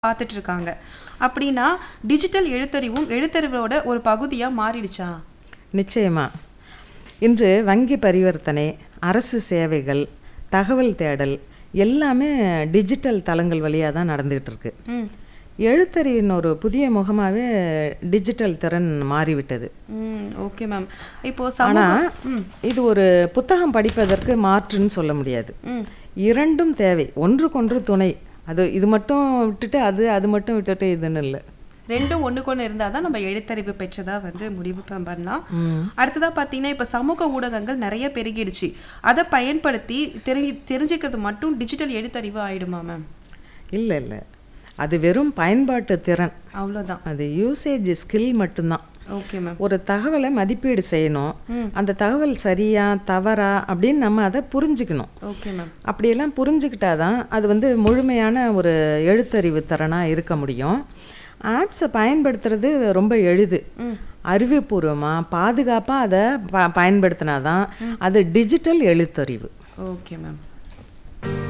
பார்த்துட்டு இருக்காங்க அப்படின்னா டிஜிட்டல் எழுத்தறிவும் எழுத்தறிவோட ஒரு பகுதியா மாறிடுச்சா நிச்சயமா இன்று வங்கி பரிவர்த்தனை அரசு சேவைகள் தகவல் தேடல் எல்லாமே டிஜிட்டல் தளங்கள் வழியாக தான் நடந்துகிட்டு இருக்கு ம் எழுத்தறிவின் ஒரு புதிய முகமாகவே டிஜிட்டல் திறன் மாறிவிட்டது ம் ஓகே மேம் இப்போ ஆனால் சமூக ம் இது ஒரு புத்தகம் படிப்பதற்கு மாற்றுன்னு சொல்ல முடியாது ம் இரண்டும் தேவை ஒன்றுக்கொன்று துணை அது இது மட்டும் விட்டுட்டு அது அது மட்டும் விட்டுட்டு இதுன்னு இல்லை ரெண்டும் ஒண்ணுக்கு ஒன்று இருந்தால் தான் நம்ம எழுத்தறிவு பெற்றதா வந்து முடிவு ப- பண்ணலாம் அடுத்ததா பார்த்தீங்கன்னா இப்போ சமூக ஊடகங்கள் நிறைய பெருகிடுச்சு அதை பயன்படுத்தி தெரிஞ்சு தெரிஞ்சுக்கிறது மட்டும் டிஜிட்டல் எழுத்தறிவு ஆயிடுமா மேம் இல்லை இல்லை அது வெறும் பயன்பாட்டு திறன் அவ்வளோதான் அது யூசேஜ் ஸ்கில் மட்டும்தான் ஓகே மேம் ஒரு தகவலை மதிப்பீடு செய்யணும் அந்த தகவல் சரியா தவறா அப்படின்னு நம்ம அதை புரிஞ்சுக்கணும் ஓகே மேம் அப்படியெல்லாம் புரிஞ்சுக்கிட்டாதான் அது வந்து முழுமையான ஒரு எழுத்தறிவு திறனாக இருக்க முடியும் ஆப்ஸை பயன்படுத்துறது ரொம்ப எளிது அறிவுபூர்வமாக பாதுகாப்பாக அதை ப பயன்படுத்தினாதான் அது டிஜிட்டல் எழுத்தறிவு ஓகே மேம்